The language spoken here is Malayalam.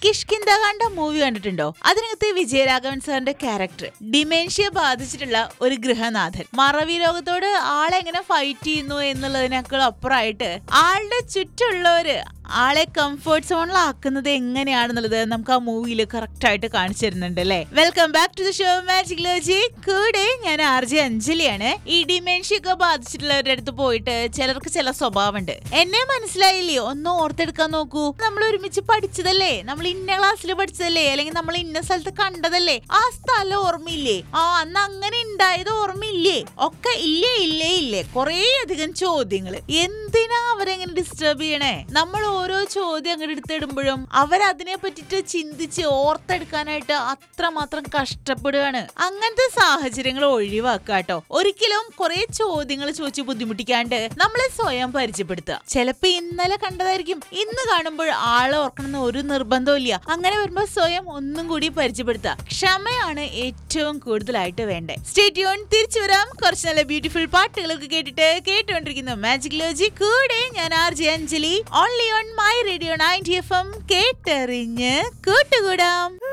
കിഷ്കിന്ത കണ്ട മൂവി കണ്ടിട്ടുണ്ടോ അതിനകത്ത് വിജയരാഘവൻ സാറിന്റെ ക്യാരക്ടർ ഡിമെൻഷ്യ ബാധിച്ചിട്ടുള്ള ഒരു ഗൃഹനാഥൻ മറവി ലോകത്തോട് ആളെങ്ങനെ ഫൈറ്റ് ചെയ്യുന്നു എന്നുള്ളതിനേക്കാൾ അപ്പുറമായിട്ട് ആളുടെ ചുറ്റുള്ളവര് ആളെ കംഫർട്ട് സോണിലാക്കുന്നത് എങ്ങനെയാണെന്നുള്ളത് നമുക്ക് ആ മൂവിയിൽ കറക്റ്റ് ആയിട്ട് കാണിച്ചു തരുന്നുണ്ട് അല്ലേ welcome back to the show magic ലോജി കൂടെ ഞാൻ ആർ ജെ അഞ്ജലിയാണ് ഈ ഡിമെൻഷ്യ ഒക്കെ ബാധിച്ചിട്ടുള്ളവരുടെ അടുത്ത് പോയിട്ട് ചിലർക്ക് ചില സ്വഭാവമുണ്ട് എന്നെ മനസ്സിലായില്ലേ ഒന്ന് ഓർത്തെടുക്കാൻ നോക്കൂ നമ്മൾ ഒരുമിച്ച് പഠിച്ചതല്ലേ നമ്മൾ ഇന്ന ക്ലാസ്സിൽ പഠിച്ചതല്ലേ അല്ലെങ്കിൽ നമ്മൾ ഇന്ന സ്ഥലത്ത് കണ്ടതല്ലേ ആ സ്ഥലം ഓർമ്മയില്ലേ ആ അന്ന് അങ്ങനെ ഉണ്ടായത് ഓർമ്മയില്ലേ ഒക്കെ ഇല്ലേ ഇല്ലേ ഇല്ലേ കുറേ അധികം ചോദ്യങ്ങൾ എന്തിനാ അവരെങ്ങനെ ഡിസ്റ്റർബ് ചെയ്യണേ നമ്മൾ ഓരോ ചോദ്യം അങ്ങോട്ട് എടുത്തിടുമ്പോഴും അവരതിനെ പറ്റിട്ട് ചിന്തിച്ച് ഓർത്തെടുക്കാനായിട്ട് അത്രമാത്രം കഷ്ടപ്പെടുകയാണ് അങ്ങനത്തെ സാഹചര്യങ്ങൾ ഒഴിവാക്കാട്ടോ ഒരിക്കലും കുറെ ചോദ്യങ്ങൾ ചോദിച്ച് ബുദ്ധിമുട്ടിക്കാണ്ട് നമ്മളെ സ്വയം പരിചയപ്പെടുത്തുക ചിലപ്പോ ഇന്നലെ കണ്ടതായിരിക്കും ഇന്ന് കാണുമ്പോൾ ആളെ ഓർക്കണമെന്ന് ഒരു നിർബന്ധവും ഇല്ല അങ്ങനെ വരുമ്പോൾ സ്വയം ഒന്നും കൂടി പരിചയപ്പെടുത്തുക ക്ഷമയാണ് ഏറ്റവും കൂടുതലായിട്ട് വേണ്ടേ സ്റ്റേറ്റ്യൂൺ തിരിച്ചു വരാം കുറച്ച് നല്ല ബ്യൂട്ടിഫുൾ പാട്ടുകളൊക്കെ കേട്ടിട്ട് കേട്ടുകൊണ്ടിരിക്കുന്നു മാജിക് ലോജി കൂടെ ഞാൻ R J Anjali only on my radio ninety F M കേട്ടറിഞ്ഞ് കൂട്ടുകൂടാം